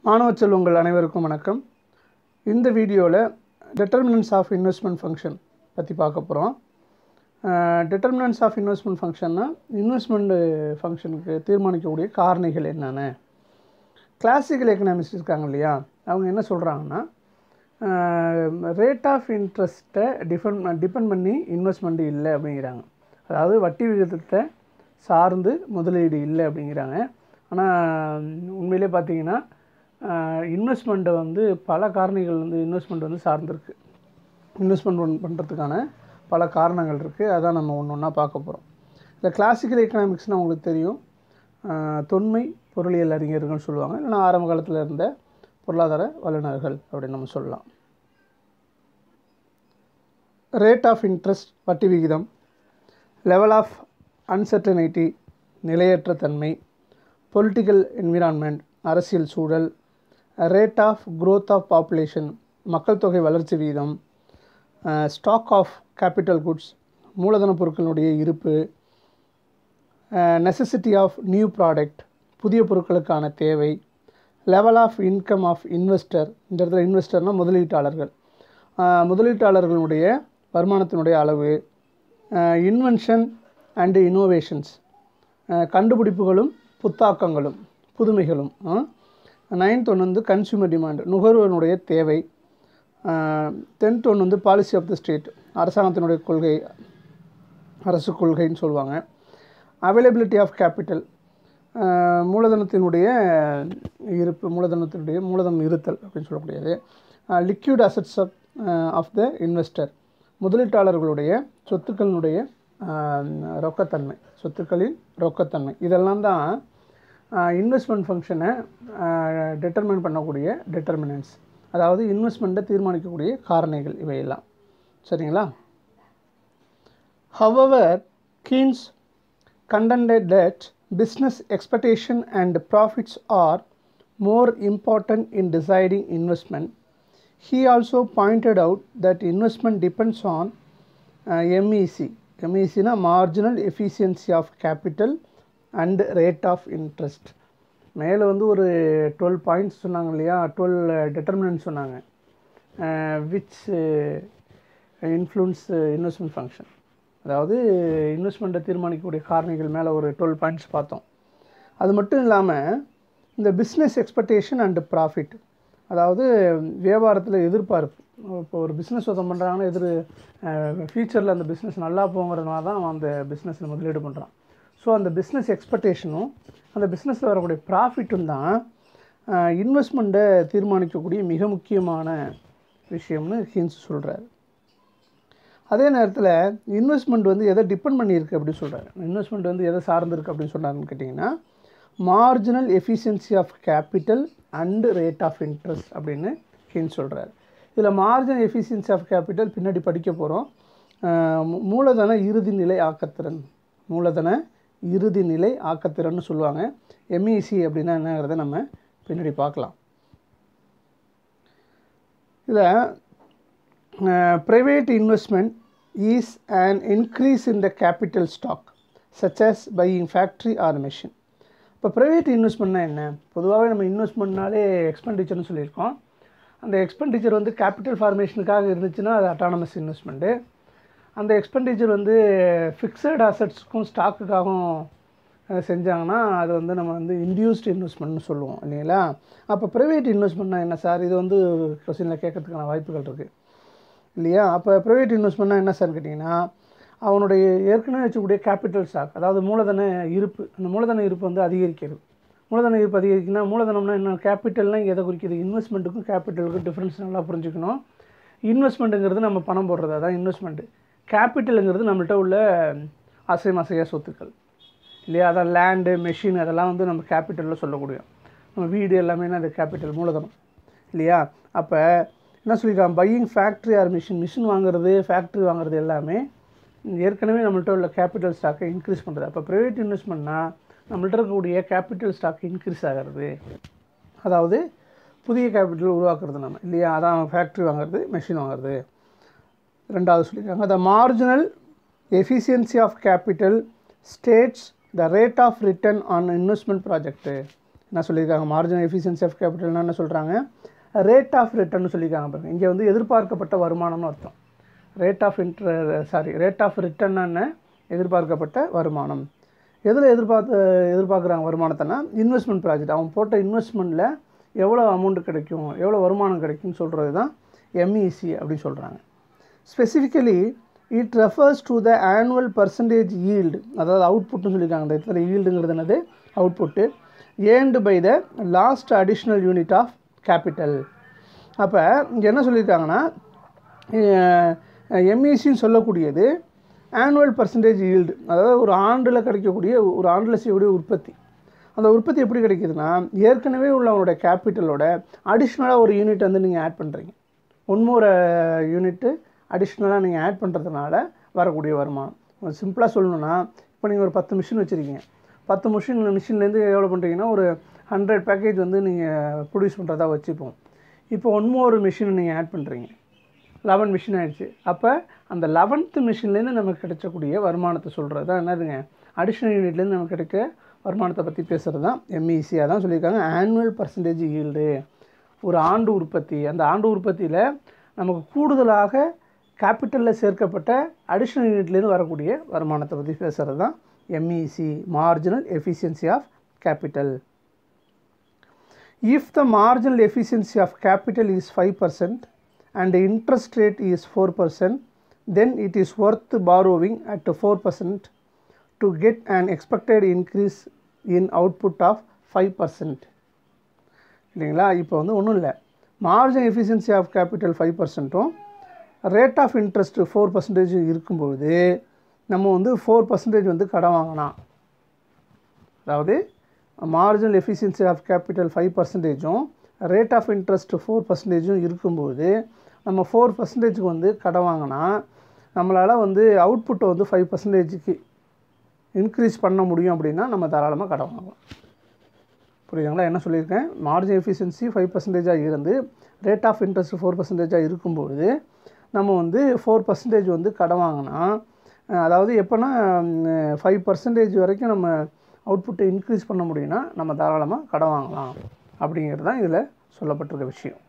மாணவ செல்வங்கள் அனைவருக்கும் வணக்கம் இந்த வீடியோவில் determinants ஆஃப் இன்வெஸ்ட்மெண்ட் ஃபங்க்ஷன் பற்றி பார்க்க போகிறோம் determinants ஆஃப் இன்வெஸ்ட்மெண்ட் ஃபங்க்ஷன்னா இன்வெஸ்ட்மெண்ட் ஃபங்க்ஷனுக்கு தீர்மானிக்கக்கூடிய காரணிகள் என்னென்ன கிளாசிக்கல் எக்கனாமிக்ஸ் இருக்காங்க இல்லையா அவங்க என்ன சொல்கிறாங்கன்னா ரேட் ஆஃப் இன்ட்ரெஸ்ட்டை டிஃபெண்ட் டிபெண்ட் பண்ணி இன்வெஸ்ட்மெண்ட் இல்லை அப்படிங்கிறாங்க அதாவது வட்டி விகிதத்தை சார்ந்து முதலீடு இல்லை அப்படிங்கிறாங்க ஆனால் உண்மையிலே பார்த்தீங்கன்னா இன்வெஸ்ட்மெண்ட்டை வந்து பல காரணிகள் வந்து இன்வெஸ்ட்மெண்ட் வந்து சார்ந்திருக்கு இன்வெஸ்ட்மெண்ட் பண்ணுறதுக்கான பல காரணங்கள் இருக்குது அதான் நம்ம ஒன்று ஒன்றா பார்க்க போகிறோம் இந்த கிளாசிக்கல் எக்கனாமிக்ஸ்னால் உங்களுக்கு தெரியும் ஆஹ் தொன்மை பொருளியல் அறிஞர்கள்னு சொல்லுவாங்க இல்லைன்னா ஆரம்ப காலத்தில் இருந்த பொருளாதார வல்லுநர்கள் அப்படின்னு நம்ம சொல்லலாம் ரேட் ஆஃப் இன்ட்ரெஸ்ட் வட்டி விகிதம் லெவல் ஆஃப் அன்சர்டனிட்டி நிலையற்ற தன்மை பொலிட்டிக்கல் என்விரான்மெண்ட் அரசியல் சூழல் rate of growth of population மக்கள் தொகை வளர்ச்சி வீதம் ஸ்டாக் ஆஃப் கேபிட்டல் குட்ஸ் மூலதன பொருட்களுடைய இருப்பு நெசசிட்டி ஆஃப் நியூ ப்ராடக்ட் புதிய பொருட்களுக்கான தேவை level of income of investor இந்த இடத்துல இன்வெஸ்டர்னால் முதலீட்டாளர்கள் அஹ், முதலீட்டாளர்களுடைய வருமானத்தினுடைய அளவு இன்வென்ஷன் அண்டு இன்னோவேஷன்ஸ் கண்டுபிடிப்புகளும் புத்தாக்கங்களும் புதுமைகளும் நைன்த் ஒன்று வந்து கன்சியூமர் டிமாண்ட் நுகர்வோனுடைய தேவை டென்த் ஒன்று வந்து பாலிசி ஆஃப் த ஸ்டேட் அரசாங்கத்தினுடைய கொள்கை அரசு கொள்கைன்னு சொல்லுவாங்க அவைலபிலிட்டி ஆஃப் கேபிட்டல் மூலதனத்தினுடைய இருப்பு மூலதனத்தினுடைய மூலதனம் இருத்தல் அப்படின்னு சொல்லக்கூடியது liquid assets of of the investor முதலீட்டாளர்களுடைய சொத்துக்களினுடைய ஆஹ், ரொக்கத்தன்மை சொத்துக்களின் ரொக்கத்தன்மை இதெல்லாம் தான் இன்வெஸ்ட்மெண்ட் ஃபங்க்ஷனை டிட்டர்மின் பண்ணக்கூடிய டிட்டர்மினன்ட்ஸ் அதாவது இன்வெஸ்ட்மெண்ட்டை தீர்மானிக்கக்கூடிய காரணிகள் இவையெல்லாம் சரிங்களா However, Keynes contended that business expectation and profits are more important in deciding investment. He also pointed out that investment depends on uh, MEC. MEC na marginal efficiency of capital and rate of interest. மேலே வந்து ஒரு twelve points சொன்னாங்க இல்லையா twelve determinants சொன்னாங்க which influence investment function அதாவது இன்வெஸ்ட்மெண்ட்டை தீர்மானிக்கக்கூடிய காரணிகள் மேலே ஒரு டுவெல் பாயிண்ட்ஸ் பார்த்தோம் அது மட்டும் இல்லாமல் இந்த பிஸ்னஸ் எக்ஸ்பெக்டேஷன் அண்டு ப்ராஃபிட் அதாவது வியாபாரத்தில் எதிர்பார்ப்பு இப்போ ஒரு பிஸ்னஸ் ஒருத்தன் பண்ணுறாங்கன்னா எதிர் ஃபியூச்சரில் அந்த பிஸ்னஸ் நல்லா போங்கிறதுனால தான் அவன் அந்த பிஸ்னஸில் முதலீடு பண்ணுறான் ஸோ அந்த பிஸ்னஸ் எக்ஸ்பெக்டேஷனும் அந்த பிஸ்னஸில் வரக்கூடிய ப்ராஃபிட்டும் தான் இன்வெஸ்ட்மெண்ட்டை தீர்மானிக்கக்கூடிய மிக முக்கியமான விஷயம்னு ஹின்ஸ் சொல்கிறார் அதே நேரத்தில் இன்வெஸ்ட்மெண்ட் வந்து எதை டிபெண்ட் பண்ணியிருக்கு அப்படின்னு சொல்கிறாரு இன்வெஸ்ட்மெண்ட் வந்து எதை சார்ந்திருக்கு அப்படின்னு சொன்னாருன்னு கேட்டிங்கன்னா marginal efficiency of capital and rate of interest அப்படின்னு ஹின் சொல்கிறார் இதில் மார்ஜினல் எஃபிஷியன்சி ஆஃப் கேபிட்டல் பின்னாடி படிக்க போகிறோம் மூலதன இறுதி நிலை ஆக்கத்திறன் மூலதன இறுதி நிலை ஆக்கத்திறன்னு சொல்லுவாங்க எம்இசி அப்படின்னா என்னங்கிறத நம்ம பின்னாடி பார்க்கலாம் இதில் uh, private investment is an increase in the capital stock such as buying factory or machine இப்போ ப்ரைவேட் இன்வெஸ்ட்மெண்ட்னா என்ன பொதுவாகவே நம்ம இன்வெஸ்ட்மெண்ட்னாலே எக்ஸ்பெண்டிச்சர்னு சொல்லியிருக்கோம் அந்த எக்ஸ்பெண்டிச்சர் வந்து கேபிட்டல் ஃபார்மேஷனுக்காக இருந்துச்சுன்னா அது அட்டானமஸ் இன்வெஸ்ட்மெண்ட்டு அந்த எக்ஸ்பெண்டிச்சர் வந்து ஃபிக்ஸட் அசட்ஸ்க்கும் ஸ்டாக்குக்காகவும் அஹ், செஞ்சாங்கன்னா அது வந்து நம்ம வந்து இன்டியூஸ்டு இன்வெஸ்ட்மெண்ட்னு சொல்லுவோம் இல்லைங்களா அப்போ ப்ரைவேட் இன்வெஸ்ட்மெண்ட்னா என்ன சார் இது வந்து கொஸ்டினில் கேட்கறதுக்கான வாய்ப்புகள் இருக்குது இல்லையா அப்போ ப்ரைவேட் இன்வெஸ்ட்மெண்ட்னா என்ன சார் கேட்டிங்கன்னா அவனுடைய ஏற்கனவே வச்சக்கூடிய கேபிட்டல் ஸ்டாக் அதாவது மூலதன இருப்பு அந்த மூலதன இருப்பு வந்து அதிகரிக்கிறது மூலதன இருப்பு அதிகரிக்குன்னா மூலதனம்னா என்ன கேபிட்டல்னால் எதை குறிக்குது இன்வெஸ்ட்மெண்ட்டுக்கும் கேபிட்டலுக்கும் டிஃப்ரென்ஸ் நல்லா புரிஞ்சுக்கணும் இன்வெஸ்ட்மெண்ட்டுங்கிறது நம்ம பணம் போடுறது அதான் இன்வெஸ்ட்மெண்ட்டு கேபிட்டலுங்கிறது நம்மள்ட்ட உள்ள அசையும் அசையா சொத்துக்கள் இல்லையா அதான் லேண்டு மெஷின் அதெல்லாம் வந்து நம்ம கேபிட்டலில் சொல்லக்கூடிய நம்ம வீடு எல்லாமே அது கேபிட்டல் மூலதனம் இல்லையா அப்போ என்ன சொல்லியிருக்காங்க buying factory or machine machine வாங்குறது ஃபேக்ட்ரி வாங்குறது எல்லாமே ஏற்கனவே நம்மள்ட்ட உள்ள கேபிட்டல் ஸ்டாக்கை இன்க்ரீஸ் பண்ணுறது அப்போ ப்ரைவேட் இன்வெஸ்ட்மெண்ட்னா நம்மள்ட்ட இருக்கக்கூடிய கேபிட்டல் ஸ்டாக் இன்க்ரீஸ் ஆகிறது அதாவது புதிய கேபிட்டல் உருவாக்குறது நம்ம இல்லையா அதான் ஃபேக்ட்ரி வாங்குறது மெஷின் வாங்குறது ரெண்டாவது சொல்லியிருக்காங்க the marginal efficiency of capital states the rate of return on investment project என்ன சொல்லியிருக்காங்க மார்ஜினல் எஃபிஷியன்சி ஆஃப் கேபிட்டல்னா என்ன சொல்கிறாங்க ரேட் ஆஃப் ரிட்டர்ன் சொல்லியிருக்காங்க பாருங்க இங்கே வந்து எதிர்பார்க்கப்பட்ட வருமானம்னு அர்த்தம் rate of inter sorry rate of return என்ன எதிர்பார்க்கப்பட்ட வருமானம் எதில் எதிர்பார்த்து எதிர்பார்க்குறாங்க வருமானத்தைனா இன்வெஸ்ட்மெண்ட் ப்ராஜெக்ட் அவன் போட்ட இன்வெஸ்ட்மெண்ட்டில் எவ்வளோ அமௌண்ட் கிடைக்கும் எவ்வளோ வருமானம் கிடைக்கும்னு சொல்கிறது தான் எம்இசி அப்படின்னு சொல்கிறாங்க specifically it refers to the annual percentage yield அதாவது அவுட்புட்னு சொல்லியிருக்காங்க இந்த இடத்துல ஈல்டுங்கிறது என்னது output earned by the last additional unit of capital அப்போ இங்கே என்ன சொல்லியிருக்காங்கன்னா எம்இசின்னு சொல்லக்கூடியது ஆனுவல் பர்சன்டேஜ் ஈல்டு அதாவது ஒரு ஆண்டில் கிடைக்கக்கூடிய ஒரு ஆண்டில் செய்யக்கூடிய உற்பத்தி அந்த உற்பத்தி எப்படி கிடைக்குதுன்னா ஏற்கனவே உள்ள அவனுடைய கேபிட்டலோட அடிஷ்னலாக ஒரு யூனிட் வந்து நீங்கள் ஆட் பண்ணுறீங்க ஒன்மோர் யூனிட்டு அடிஷ்னலாக நீங்கள் ஆட் பண்ணுறதுனால வரக்கூடிய வருமானம் சிம்பிளாக சொல்லணும்னா இப்போ நீங்கள் ஒரு பத்து மிஷின் வச்சுருக்கீங்க பத்து மிஷின் மிஷின்லேருந்து எவ்வளோ பண்ணுறீங்கன்னா ஒரு ஹண்ட்ரட் பேக்கேஜ் வந்து நீங்கள் ப்ரொடியூஸ் பண்ணுறதா வச்சுப்போம் இப்போ ஒன்மோர் மிஷின் நீங்கள் ஆட் பண்ணுறீங்க லெவன் மிஷின் ஆயிடுச்சு அப்போ அந்த லெவன்த்து மிஷின்லேருந்து நமக்கு கிடைக்கக்கூடிய வருமானத்தை சொல்கிறது தான் என்னதுங்க அடிஷ்னல் யூனிட்லேருந்து நமக்கு கிடைக்க வருமானத்தை பற்றி பேசுகிறது தான் எம்இசியாக தான் சொல்லியிருக்காங்க ஆனுவல் பர்சன்டேஜ் ஈல்டு ஒரு ஆண்டு உற்பத்தி அந்த ஆண்டு உற்பத்தியில் நமக்கு கூடுதலாக கேபிட்டலில் சேர்க்கப்பட்ட அடிஷ்னல் யூனிட்லேருந்து வரக்கூடிய வருமானத்தை பற்றி பேசுகிறது தான் MEC marginal efficiency of capital If the marginal efficiency of capital is 5% and the interest rate is 4%, then it is worth borrowing at 4% to get an expected increase in output of 5%. இல்லைங்களா இப்போ வந்து ஒன்றும் இல்லை margin efficiency of capital five பர்சன்ட்டும் rate of interest four percentage இருக்கும்போது நம்ம வந்து four percentage வந்து கடன் வாங்கினா அதாவது marginal efficiency of capital five பர்சன்டேஜும் ரேட் ஆஃப் இன்ட்ரெஸ்ட் ஃபோர் பர்சன்டேஜும் இருக்கும்போது நம்ம ஃபோர் பர்சன்டேஜுக்கு வந்து கடன் வாங்கினா நம்மளால் வந்து அவுட்புட்டை வந்து ஃபைவ் பர்சன்டேஜுக்கு இன்க்ரீஸ் பண்ண முடியும் அப்படின்னா நம்ம தாராளமாக கடன் வாங்கலாம் புரியுதுங்களா என்ன சொல்லியிருக்கேன் மார்ஜின் எஃபிஷியன்சி ஃபைவ் பர்சன்டேஜாக இருந்து ரேட் ஆஃப் இன்ட்ரெஸ்ட் ஃபோர் பர்சன்டேஜாக இருக்கும்போது நம்ம வந்து ஃபோர் பர்சன்டேஜ் வந்து கடன் வாங்கினா அஹ், அதாவது எப்போனா ஃபைவ் பர்சன்டேஜ் வரைக்கும் நம்ம அவுட்புட்டை இன்க்ரீஸ் பண்ண முடியும்னா நம்ம தாராளமாக கடன் வாங்கலாம் அப்படிங்கிறது தான் இதில் சொல்லப்பட்டிருக்க விஷயம்